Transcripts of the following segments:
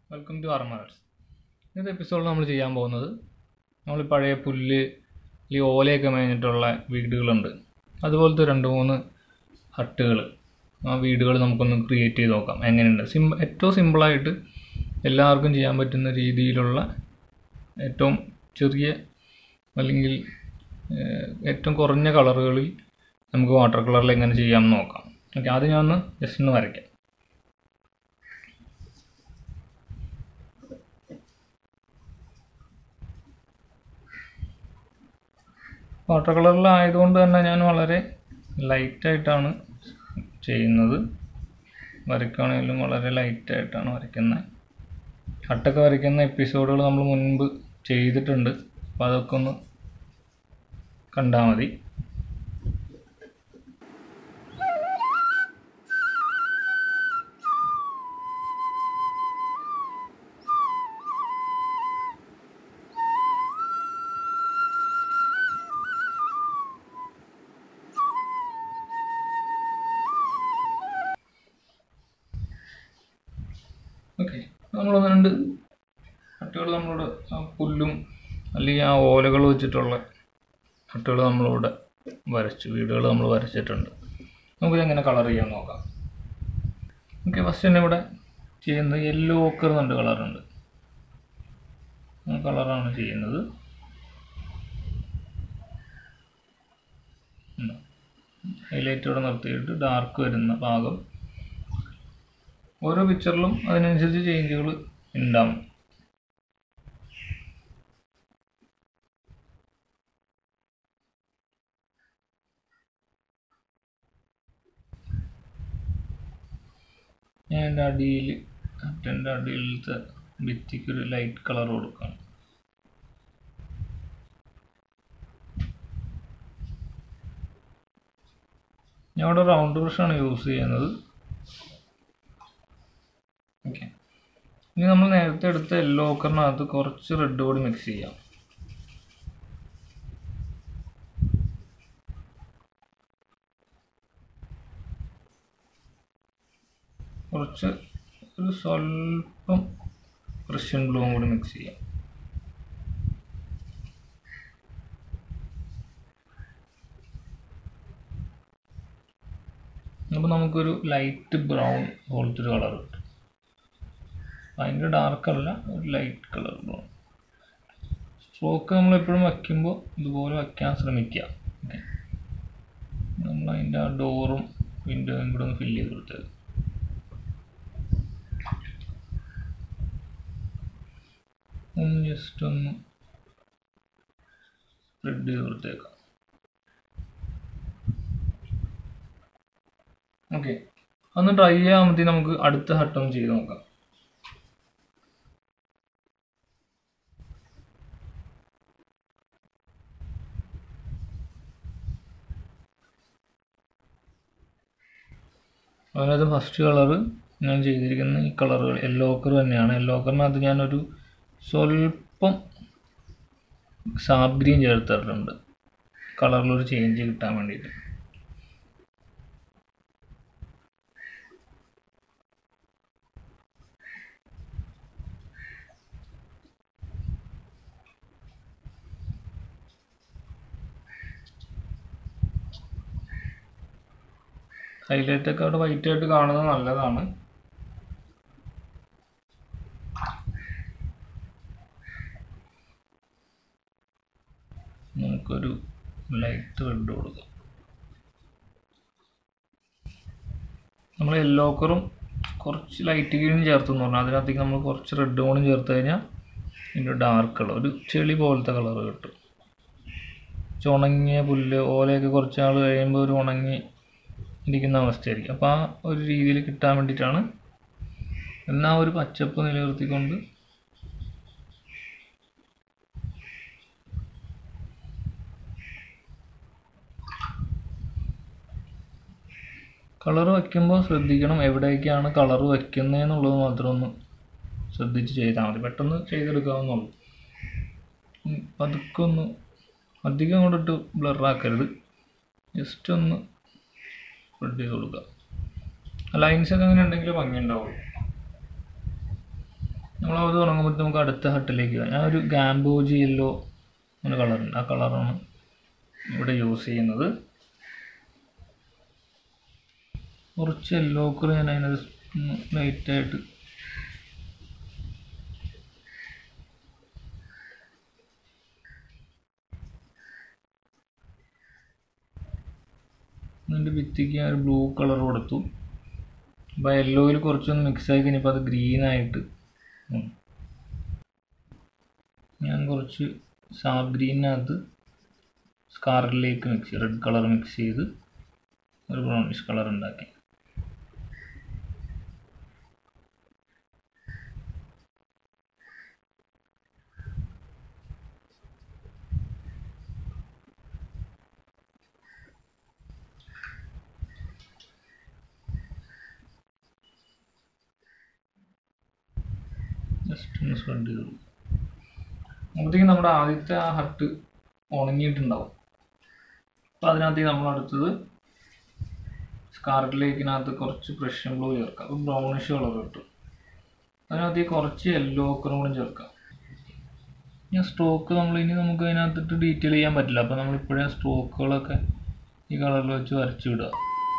welcome to armours ഇന്നത്തെ എപ്പിസോഡിൽ നമ്മൾ ചെയ്യാൻ പോകുന്നത് നമ്മൾ പഴയ പുല്ല് ഈ ഓലയൊക്കെ മേഞ്ഞിട്ടുള്ള വീടുകളുണ്ട് അതുപോലത്തെ രണ്ട് മൂന്ന് ഹട്ടുകൾ ആ വീടുകൾ നമുക്കൊന്ന് ക്രിയേറ്റ് ചെയ്ത് നോക്കാം എങ്ങനെയുണ്ട് സിം ഏറ്റവും സിമ്പിളായിട്ട് എല്ലാവർക്കും ചെയ്യാൻ പറ്റുന്ന രീതിയിലുള്ള ഏറ്റവും ചെറിയ അല്ലെങ്കിൽ ഏഹ്, ഏറ്റവും കുറഞ്ഞ കളറുകളിൽ നമുക്ക് വാട്ടർ കളറിൽ എങ്ങനെ ചെയ്യാമെന്ന് നോക്കാം ഓക്കെ ആദ്യം ഞാൻ ഒന്ന് ജസ്റ്റ് ഒന്ന് വരയ്ക്കാം വാട്ടർ കളറിലായതുകൊണ്ട് തന്നെ ഞാൻ വളരെ ലൈറ്റായിട്ടാണ് ചെയ്യുന്നത് വരയ്ക്കുകയാണെങ്കിലും വളരെ ലൈറ്റായിട്ടാണ് വരയ്ക്കുന്നത് ഹട്ടൊക്കെ വരയ്ക്കുന്ന എപ്പിസോഡുകൾ നമ്മൾ മുൻപ് ചെയ്തിട്ടുണ്ട് അപ്പോൾ അതൊക്കെ ഒന്ന് കണ്ടാൽ മതി ഓക്കെ നമ്മളൊന്ന് രണ്ട് ഹട്ടുകൾ നമ്മളിവിടെ ആ പുല്ലും അല്ലെങ്കിൽ ആ ഓലകൾ വെച്ചിട്ടുള്ള ഹട്ടുകൾ നമ്മളിവിടെ വരച്ചു വീടുകൾ നമ്മൾ വരച്ചിട്ടുണ്ട് നമുക്കിത് എങ്ങനെ കളർ ചെയ്യാൻ നോക്കാം ഓക്കെ ഫസ്റ്റ് തന്നെ ഇവിടെ ചെയ്യുന്നത് യെല്ലോ ഓക്കർ എന്നുണ്ട് കളറുണ്ട് ആ കളറാണ് ചെയ്യുന്നത് ഹൈലൈറ്റ് ഇവിടെ നിർത്തിയിട്ട് ഡാർക്ക് വരുന്ന ഭാഗം ഓരോ പിക്ചറിലും അതിനനുസരിച്ച് ചേഞ്ചുകൾ ഉണ്ടാവും ഞാൻ എൻ്റെ അടിയിൽ എൻ്റെ അടിയിലത്തെ ഭിത്തിക്ക് ഒരു ലൈറ്റ് കളർ കൊടുക്കാം ഞാൻ ഇവിടെ റൗണ്ട് ബ്രഷാണ് യൂസ് ചെയ്യുന്നത് ഓക്കെ ഇനി നമ്മൾ നേരത്തെ എടുത്ത യെല്ലോ ഓക്കറിനകത്ത് കുറച്ച് റെഡ് കൂടി മിക്സ് ചെയ്യാം കുറച്ച് ഒരു സ്വല്പം റഷ്യൻ ബ്ലൂവും കൂടി മിക്സ് ചെയ്യാം അപ്പോൾ നമുക്കൊരു ലൈറ്റ് ബ്രൗൺ പോലത്തെ ഒരു കളർ കിട്ടും ഭയങ്കര ഡാർക്ക് അല്ല ഒരു ലൈറ്റ് കളർ ബ്രൗൺ സ്ട്രോക്ക് നമ്മൾ എപ്പോഴും വയ്ക്കുമ്പോൾ ഇതുപോലെ വയ്ക്കാൻ ശ്രമിക്കുക ഓക്കെ നമ്മൾ അതിൻ്റെ ആ ഡോറും വിൻഡോയും കൂടെ ഒന്ന് ഫില്ല് ചെയ്ത് കൊടുത്തത് ഒന്ന് ജസ്റ്റ് ഒന്ന് സ്പ്രെഡ് ചെയ്ത് കൊടുത്തേക്കാം ഓക്കെ ഒന്ന് ട്രൈ ചെയ്യാകുമ്പോഴത്തേക്ക് നമുക്ക് അടുത്ത ഹട്ടം ചെയ്ത് നോക്കാം അതിനകത്ത് ഫസ്റ്റ് കളറ് ഞാൻ ചെയ്തിരിക്കുന്ന ഈ കളറുകൾ യെല്ലോ ഓക്കർ തന്നെയാണ് യെല്ലോ ഓക്കറിനകത്ത് ഞാനൊരു സ്വല്പം സാബ് ഗ്രീൻ ചേർത്തിട്ടുണ്ട് കളറിലൊരു ചേഞ്ച് കിട്ടാൻ വേണ്ടിയിട്ട് ഹൈലൈറ്റ് ഒക്കെ അവിടെ വൈറ്റ് ആയിട്ട് കാണുന്നത് നല്ലതാണ് നമുക്കൊരു ലൈറ്റ് റെഡ് കൊടുക്കാം നമ്മൾ യെല്ലോക്കറും കുറച്ച് ലൈറ്റ് ഗ്രീനും ചേർത്തു എന്ന് പറഞ്ഞാൽ അതിനകത്തേക്ക് നമ്മൾ കുറച്ച് റെഡ് കൂടി ചേർത്ത് കഴിഞ്ഞാൽ ഇതിൻ്റെ ഡാർക്ക് കളർ ഒരു ചെളി പോലത്തെ കളർ കിട്ടും കുറച്ച് ഉണങ്ങിയ പുല്ല് ഓലയൊക്കെ കുറച്ച് നാൾ കഴിയുമ്പോൾ ഒരു ഉണങ്ങി ഇരിക്കുന്ന അവസ്ഥയായിരിക്കും അപ്പോൾ ആ ഒരു രീതിയിൽ കിട്ടാൻ വേണ്ടിയിട്ടാണ് എന്നാൽ ഒരു പച്ചപ്പ് നിലനിർത്തിക്കൊണ്ട് കളർ വയ്ക്കുമ്പോൾ ശ്രദ്ധിക്കണം എവിടേക്കാണ് കളർ വയ്ക്കുന്നതെന്നുള്ളത് മാത്രം ഒന്ന് ശ്രദ്ധിച്ച് ചെയ്താൽ മതി പെട്ടെന്ന് ചെയ്തെടുക്കാവുന്നുള്ളൂ ഉം, പതുക്കെ ഒന്ന് അധികം കൊണ്ടിട്ട് ബ്ലറാക്കരുത് ജസ്റ്റ് ഒന്ന് സ്പ്രെഡ് ചെയ്ത് കൊടുക്കുക ലൈൻസ് ഒക്കെ അങ്ങനെ ഉണ്ടെങ്കിൽ ഭംഗി ഉണ്ടാവുള്ളൂ നമ്മളത് തുടങ്ങുമ്പോൾ നമുക്ക് അടുത്ത ഹട്ടിലേക്ക് പോകാം ഞാൻ ഒരു ഗാംബോജി യെല്ലോ ഒരു കളറുണ്ട് ആ കളറാണ് ഇവിടെ യൂസ് ചെയ്യുന്നത് കുറച്ച് യെല്ലോ കളർ ഞാൻ അതിനകത്ത് ലൈറ്റായിട്ട് അതിൻ്റെ ഭിത്തിക്ക് ഞാൻ ഒരു ബ്ലൂ കളർ കൊടുത്തു അപ്പോൾ യെല്ലോയിൽ കുറച്ചൊന്ന് മിക്സ് ആയി കഴിഞ്ഞപ്പോൾ അത് ഗ്രീനായിട്ട് ഞാൻ കുറച്ച് സാഫ് ഗ്രീനകത്ത് സ്കാറിലേക്ക് മിക്സ് ചെയ്ത് റെഡ് കളർ മിക്സ് ചെയ്ത് ഒരു ബ്രൗണിഷ് കളർ ഉണ്ടാക്കി ജസ്റ്റ് ഒന്ന് സ്പ്രെഡ് ചെയ്തു അപ്പോഴത്തേക്കും നമ്മുടെ ആദ്യത്തെ ആ ഹട്ട് ഉണങ്ങിയിട്ടുണ്ടാവും അപ്പോൾ അതിനകത്തേക്ക് നമ്മൾ അടുത്തത് സ്കാർട്ട് ലേക്കിനകത്ത് കുറച്ച് പ്രഷ്യൻ ബ്ലൂ ചേർക്കാം അപ്പോൾ ബ്രൗണിഷ് കളർ കിട്ടും അതിനകത്തേക്ക് കുറച്ച് യെല്ലോ കളറും കൂടി ചേർക്കാം ഞാൻ സ്ട്രോക്ക് നമ്മൾ ഇനി നമുക്ക് അതിനകത്തിട്ട് ഡീറ്റെയിൽ ചെയ്യാൻ പറ്റില്ല അപ്പോൾ നമ്മൾ ഇപ്പോഴേ സ്ട്രോക്കുകളൊക്കെ ഈ കളറിൽ വെച്ച് വരച്ചു വിടുക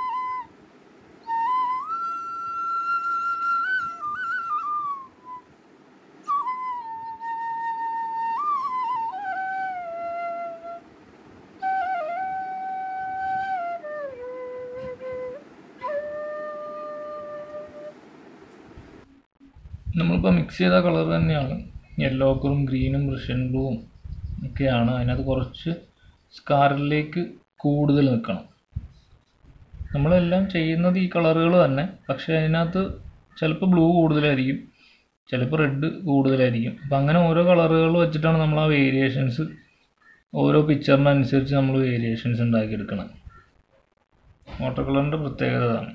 നമ്മളിപ്പോൾ മിക്സ് ചെയ്ത കളർ തന്നെയാണ് യെല്ലോ കളറും ഗ്രീനും റഷ്യൻ ബ്ലൂവും ഒക്കെയാണ് അതിനകത്ത് കുറച്ച് സ്കാറിലേക്ക് കൂടുതൽ നിൽക്കണം നമ്മളെല്ലാം ചെയ്യുന്നത് ഈ കളറുകൾ തന്നെ പക്ഷേ അതിനകത്ത് ചിലപ്പോൾ ബ്ലൂ കൂടുതലായിരിക്കും ചിലപ്പോൾ റെഡ് കൂടുതലായിരിക്കും അപ്പം അങ്ങനെ ഓരോ കളറുകൾ വെച്ചിട്ടാണ് നമ്മൾ ആ വേരിയേഷൻസ് ഓരോ പിക്ചറിനനുസരിച്ച് നമ്മൾ വേരിയേഷൻസ് ഉണ്ടാക്കിയെടുക്കണം വാട്ടർ കളറിൻ്റെ പ്രത്യേകത അതാണ്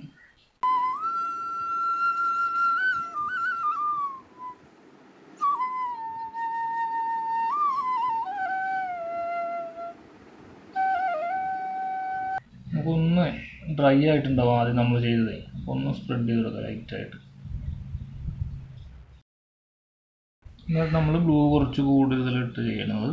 നമുക്കൊന്ന് ഡ്രൈ ആയിട്ടുണ്ടാവും ആദ്യം നമ്മൾ ചെയ്തതേ അപ്പോൾ ഒന്ന് സ്പ്രെഡ് ചെയ്ത് കൊടുക്കുക ലൈറ്റായിട്ട് എന്നിട്ട് നമ്മൾ ബ്ലൂ കുറച്ച് കൂടുതലിട്ട് ചെയ്യണത്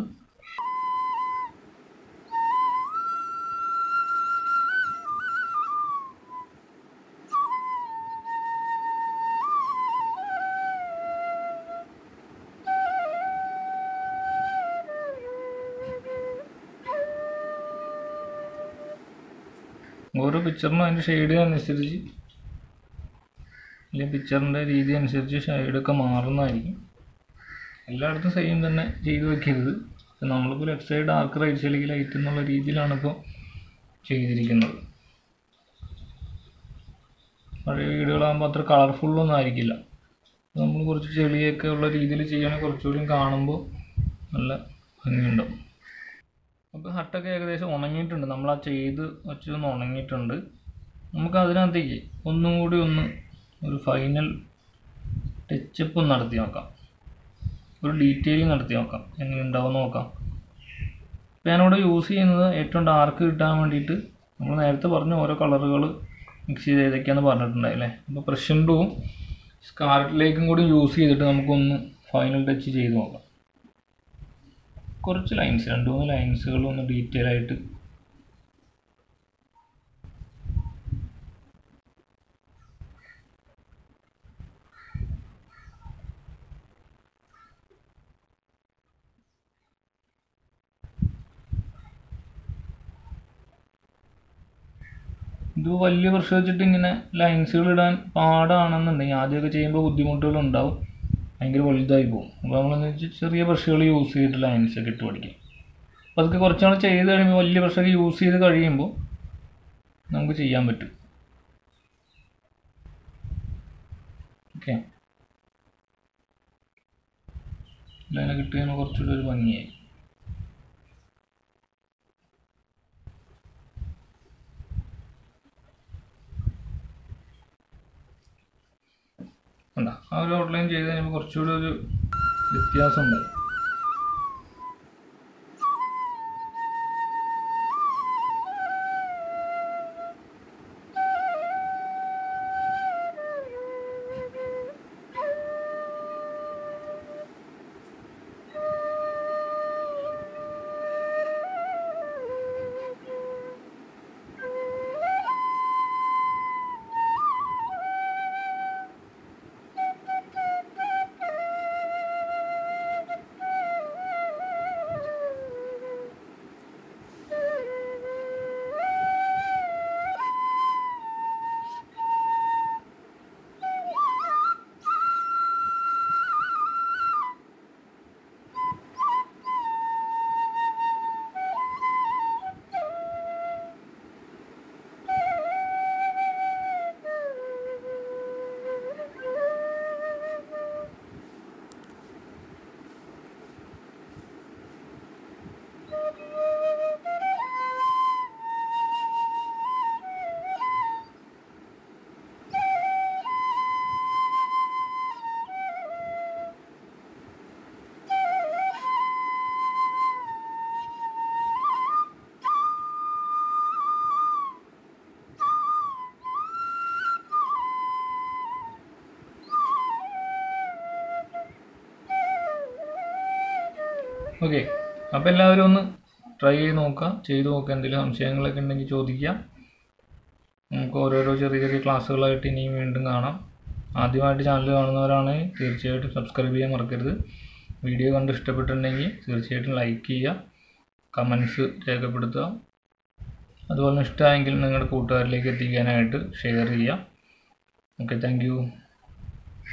ഓരോ പിക്ചറിനും അതിൻ്റെ ഷെയ്ഡിനനുസരിച്ച് അല്ലെങ്കിൽ പിക്ചറിൻ്റെ രീതി അനുസരിച്ച് ഷെയ്ഡൊക്കെ മാറുന്നതായിരിക്കും എല്ലായിടത്തും സെയിം തന്നെ ചെയ്ത് വെക്കരുത് ഇപ്പം നമ്മളിപ്പോൾ ലെഫ്റ്റ് സൈഡ് ഡാർക്ക് റൈറ്റ് സൈഡിലേക്ക് ലൈറ്റ് എന്നുള്ള രീതിയിലാണ് ഇപ്പോൾ ചെയ്തിരിക്കുന്നത് പഴയ വീടുകളാകുമ്പോൾ അത്ര കളർഫുള്ളൊന്നും ആയിരിക്കില്ല നമ്മൾ കുറച്ച് ചെളിയൊക്കെ ഉള്ള രീതിയിൽ ചെയ്യുകയാണെങ്കിൽ കുറച്ചുകൂടി കാണുമ്പോൾ നല്ല ഭംഗിയുണ്ടാവും അപ്പോൾ ഹട്ടൊക്കെ ഏകദേശം ഉണങ്ങിയിട്ടുണ്ട് നമ്മൾ ആ ചെയ്ത് വെച്ചൊന്ന് ഉണങ്ങിയിട്ടുണ്ട് നമുക്ക് അതിനകത്തേക്ക് ഒന്നും കൂടി ഒന്ന് ഒരു ഫൈനൽ ടച്ചപ്പ് ഒന്ന് നടത്തി നോക്കാം ഒരു ഡീറ്റെയിലിംഗ് നടത്തി നോക്കാം എങ്ങനെ ഉണ്ടാവും നോക്കാം ഇപ്പോൾ ഞാനിവിടെ യൂസ് ചെയ്യുന്നത് ഏറ്റവും ഡാർക്ക് കിട്ടാൻ വേണ്ടിയിട്ട് നമ്മൾ നേരത്തെ പറഞ്ഞ ഓരോ കളറുകൾ മിക്സ് ചെയ്ത് ഏതൊക്കെയാണെന്ന് പറഞ്ഞിട്ടുണ്ടായില്ലേ അപ്പോൾ പ്രഷ്യൻ ബ്ലൂവും സ്കാർട്ടിലേക്കും കൂടി യൂസ് ചെയ്തിട്ട് നമുക്കൊന്ന് ഫൈനൽ ടച്ച് ചെയ്ത് നോക്കാം കുറച്ച് ലൈൻസ് രണ്ട് മൂന്ന് ലൈൻസുകൾ ഒന്ന് ഡീറ്റെയിൽ ആയിട്ട് ഇത് വലിയ ബ്രഷ് വെച്ചിട്ട് ഇങ്ങനെ ലൈൻസുകൾ ഇടാൻ പാടാണെന്നുണ്ടെങ്കിൽ ആദ്യമൊക്കെ ചെയ്യുമ്പോൾ ബുദ്ധിമുട്ടുകൾ ഉണ്ടാവും ഭയങ്കര വലുതായി പോകും അപ്പോൾ നമ്മളെന്ന് വെച്ചാൽ ചെറിയ ബ്രഷുകൾ യൂസ് ചെയ്തിട്ട് ലൈൻസ് ഒക്കെ ഇട്ട് പഠിക്കും അപ്പോൾ അതൊക്കെ കുറച്ച് നാൾ ചെയ്ത് കഴിയുമ്പോൾ വലിയ ബ്രഷൊക്കെ യൂസ് ചെയ്ത് കഴിയുമ്പോൾ നമുക്ക് ചെയ്യാൻ പറ്റും ഓക്കെ ലൈനൊക്കെ ഇട്ട് കഴിയുമ്പോൾ കുറച്ചുകൂടി ഒരു ഭംഗിയായി കണ്ട ആ ഒരു ഔട്ട്ലൈൻ ചെയ്ത് കഴിയുമ്പോൾ കുറച്ചുകൂടി ഒരു വ്യത്യാസം ഉണ്ടായി ഓക്കെ അപ്പോൾ എല്ലാവരും ഒന്ന് ട്രൈ ചെയ്ത് നോക്കുക ചെയ്ത് നോക്കുക എന്തെങ്കിലും സംശയങ്ങളൊക്കെ ഉണ്ടെങ്കിൽ ചോദിക്കുക നമുക്ക് ഓരോരോ ചെറിയ ചെറിയ ക്ലാസ്സുകളായിട്ട് ഇനിയും വീണ്ടും കാണാം ആദ്യമായിട്ട് ചാനൽ കാണുന്നവരാണെങ്കിൽ തീർച്ചയായിട്ടും സബ്സ്ക്രൈബ് ചെയ്യാൻ മറക്കരുത് വീഡിയോ കണ്ട് ഇഷ്ടപ്പെട്ടിട്ടുണ്ടെങ്കിൽ തീർച്ചയായിട്ടും ലൈക്ക് ചെയ്യുക കമൻസ് രേഖപ്പെടുത്തുക അതുപോലെ ഇഷ്ടമായെങ്കിൽ നിങ്ങളുടെ കൂട്ടുകാരിലേക്ക് എത്തിക്കാനായിട്ട് ഷെയർ ചെയ്യുക ഓക്കെ താങ്ക്